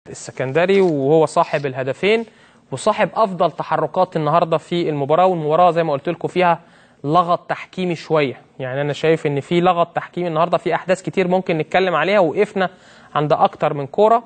السكندري وهو صاحب الهدفين وصاحب افضل تحركات النهارده في المباراه والمباراه زي ما قلت لكم فيها لغط تحكيمي شويه يعني انا شايف ان في لغط تحكيمي النهارده في احداث كتير ممكن نتكلم عليها وقفنا عند اكتر من كوره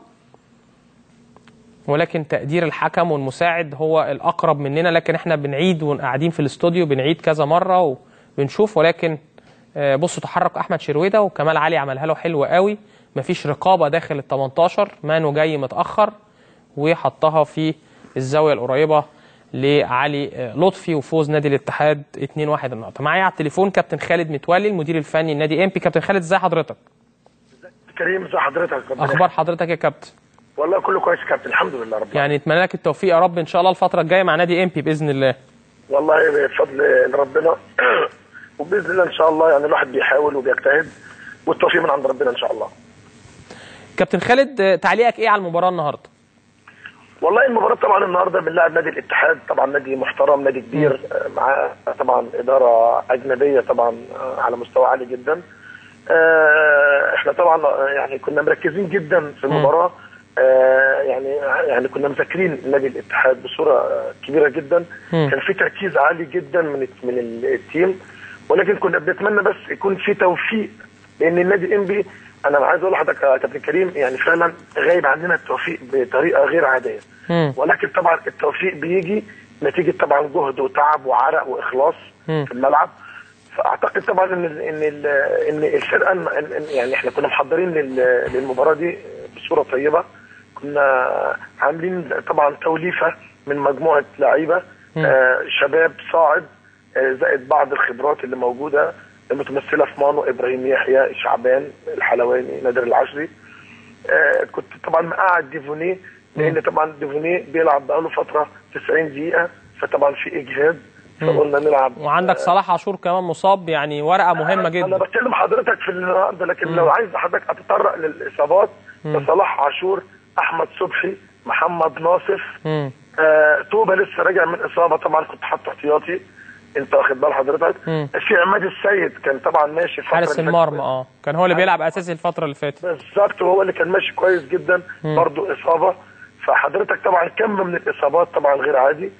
ولكن تقدير الحكم والمساعد هو الاقرب مننا لكن احنا بنعيد وقاعدين في الاستوديو بنعيد كذا مره وبنشوف ولكن آه، بصوا تحرك احمد شرويده وكمال علي عملها له حلو قوي مفيش رقابه داخل ال 18 مانو جاي متاخر وحطها في الزاويه القريبه لعلي آه، لطفي وفوز نادي الاتحاد 2-1 النهارده معايا على التليفون كابتن خالد متولي المدير الفني لنادي ام بي كابتن خالد ازي حضرتك كريم ازي حضرتك ربنا اخبار حضرتك يا كابتن والله كله كويس يا كابتن الحمد لله رب يعني اتمنى لك التوفيق يا رب ان شاء الله الفتره الجايه مع نادي ام بي باذن الله والله بفضل ربنا وباذن الله ان شاء الله يعني الواحد بيحاول وبيجتهد والتوفيق من عند ربنا ان شاء الله كابتن خالد آه، تعليقك ايه على المباراه النهارده والله المباراة طبعا النهارده بنلعب نادي الاتحاد طبعا نادي محترم نادي كبير آه، معاه طبعا إدارة أجنبية طبعا آه، على مستوى عالي جدا آه، احنا طبعا آه، يعني كنا مركزين جدا في المباراة آه، يعني يعني كنا مذاكرين نادي الاتحاد بصورة آه، كبيرة جدا مم. كان في تركيز عالي جدا من من التيم ولكن كنا بنتمنى بس يكون في توفيق لان النادي الانبي انا عايز اقول لحضرتك يا كابتن كريم يعني فعلا غايب عننا التوفيق بطريقه غير عاديه مم. ولكن طبعا التوفيق بيجي نتيجه طبعا جهد وتعب وعرق واخلاص مم. في الملعب فاعتقد طبعا ان ال ان ال ان الفرقه إن- إن- يعني احنا كنا محضرين لل- للمباراه دي بصوره طيبه كنا عاملين طبعا توليفه من مجموعه لعيبه آه شباب صاعد آه زائد بعض الخبرات اللي موجوده المتمثله في مانو ابراهيم يحيى شعبان الحلواني نادر العشري آه كنت طبعا مقعد ديفونيه لان طبعا ديفونيه بيلعب بقاله فتره 90 دقيقه فطبعا في اجهاد فقلنا نلعب وعندك صلاح عاشور كمان مصاب يعني ورقه مهمه انا جدا بتكلم حضرتك في النهارده لكن لو عايز حضرتك اتطرق للاصابات فصلاح عاشور احمد صبحي محمد ناصف مم. آه توبه لسه راجع من اصابه طبعا كنت حاطه احتياطي انت واخد بال حضرتك مم. في عماد السيد كان طبعا ماشي الفترة حارس اللي المرمى فاتت. اه كان هو اللي بيلعب اساسي الفتره اللي فاتت بالظبط وهو اللي كان ماشي كويس جدا برضه اصابه فحضرتك طبعا كم من الاصابات طبعا غير عادي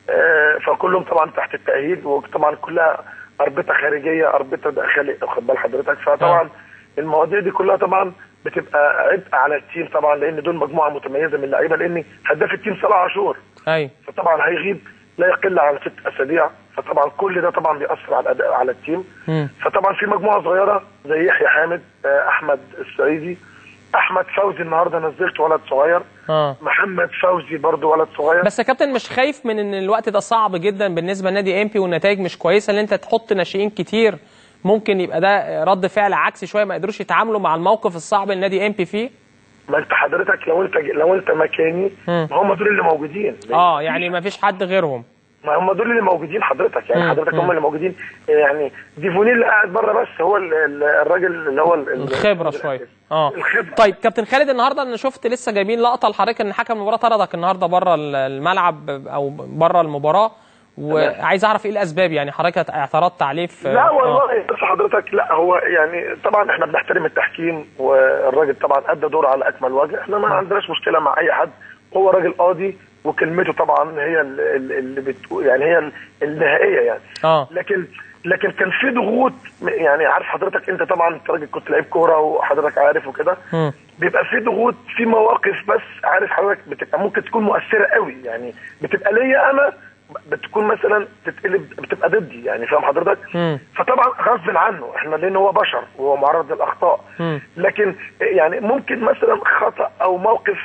آه، فكلهم طبعا تحت التاهيل وطبعا كلها اربطه خارجيه اربطه داخليه واخد بال حضرتك فطبعا المواضيع دي كلها طبعا بتبقى عبء على التيم طبعا لان دول مجموعه متميزه من اللعيبه لان هداف التيم صلاح عاشور ايوه فطبعا هيغيب لا يقل عن ست اسابيع فطبعا كل ده طبعا بيأثر على الاداء على التيم مم. فطبعا في مجموعه صغيره زي يحيى حامد آه، احمد السعيدي احمد فوزي النهارده نزلت ولد صغير اه محمد فوزي برضو ولد صغير بس يا كابتن مش خايف من ان الوقت ده صعب جدا بالنسبه لنادي ام بي والنتائج مش كويسه ان انت تحط ناشئين كتير ممكن يبقى ده رد فعل عكسي شويه ما قدروش يتعاملوا مع الموقف الصعب اللي نادي ام بي فيه ما انت حضرتك لو انت لو انت مكاني مم. ما هم دول اللي موجودين اه يعني ما فيش حد غيرهم ما هم دول اللي موجودين حضرتك يعني مم. حضرتك مم. هم اللي موجودين يعني ديفوني اللي قاعد بره بس هو ال- ال- الراجل اللي هو ال- ال- الخبره شويه اه الخبره طيب كابتن خالد النهارده انا شفت لسه جايبين لقطه لحضرتك ان حكم المباراه طردك النهارده بره الملعب او بره المباراه وعايز اعرف ايه الاسباب يعني حضرتك اعترضت عليه في لا آه. والله بس حضرتك لا هو يعني طبعا احنا بنحترم التحكيم والراجل طبعا ادى دوره على اكمل وجه احنا ما عندناش مشكله مع اي حد هو راجل قاضي وكلمته طبعا هي ال- ال- اللي بتقول يعني هي ال- النهائيه يعني اه لكن لكن كان في ضغوط يعني عارف حضرتك انت طبعا انت راجل كنت لعيب كوره وحضرتك عارف وكده مم. بيبقى في ضغوط في مواقف بس عارف حضرتك بتبقى ممكن تكون مؤثره قوي يعني بتبقى ليا انا بتكون مثلا تتقلب بتبقى ضدي يعني فاهم حضرتك مم. فطبعا غصب عنه احنا لان هو بشر وهو معرض للاخطاء مم. لكن يعني ممكن مثلا خطا او موقف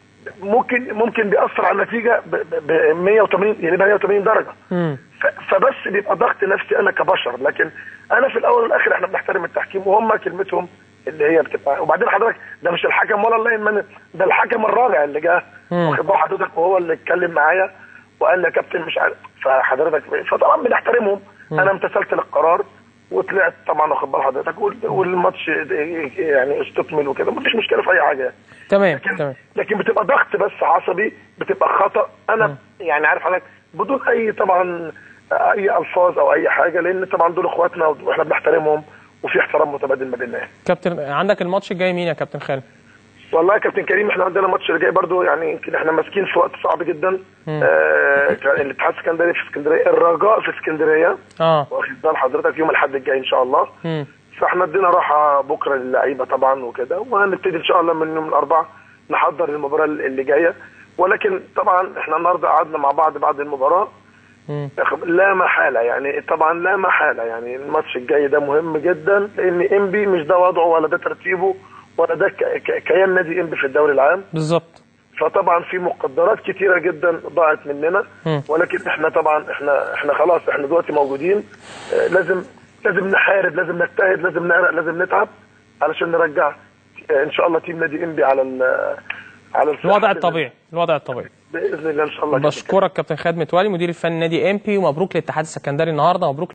ممكن ممكن بيأثر على النتيجه ب ب- ب 180 يعني 180 درجه مم. ف- فبس بيبقى ضغط نفسي انا كبشر لكن انا في الاول والاخر احنا بنحترم التحكيم وهم كلمتهم اللي هي بتبقى وبعدين حضرتك ده مش الحكم ولا الله يمن ده الحكم الرابع اللي جه مم. واخد بال حضرتك وهو اللي اتكلم معايا وقال لي يا كابتن مش عارف فحضرتك فطبعا بنحترمهم انا امتثلت للقرار وطلعت طبعا واخد بال حضرتك وال- والماتش يعني استكمل وكده مفيش مشكله في اي حاجه تمام لكن تمام لكن بتبقى ضغط بس عصبي بتبقى خطا انا يعني عارف حضرتك بدون اي طبعا اي الفاظ او اي حاجه لان طبعا دول اخواتنا واحنا بنحترمهم وفي احترام متبادل ما بيننا يعني. كابتن عندك الماتش الجاي مين يا كابتن خالد والله يا كابتن كريم احنا عندنا الماتش اللي جاي برضو يعني يمكن احنا ماسكين في وقت صعب جدا آه كان الاتحاد السكندري في اسكندريه الرجاء في اسكندريه اه واخد بال حضرتك يوم الاحد الجاي ان شاء الله مم. فاحنا ادينا راحه بكره للعيبه طبعا وكده وهنبتدي ان شاء الله من يوم الاربعاء نحضر المباراه اللي جايه ولكن طبعا احنا النهارده قعدنا مع بعض بعد المباراه مم. لا محاله يعني طبعا لا محاله يعني الماتش الجاي ده مهم جدا لان انبي مش ده وضعه ولا ده ترتيبه ولا ده ك- ك- كيان نادي انبي في الدوري العام بالظبط فطبعا في مقدرات كتيره جدا ضاعت مننا مم. ولكن احنا طبعا احنا احنا خلاص احنا دلوقتي موجودين آه، لازم لازم نحارب لازم نجتهد لازم نعرق لازم نتعب علشان نرجع آه، ان شاء الله تيم نادي انبي على ال- على الساحة الوضع بإذن- الطبيعي الوضع الطبيعي باذن الله ان شاء الله كابتن. بشكرك كابتن خالد متولي مدير الفني نادي ام بي ومبروك للاتحاد السكندري النهارده مبروك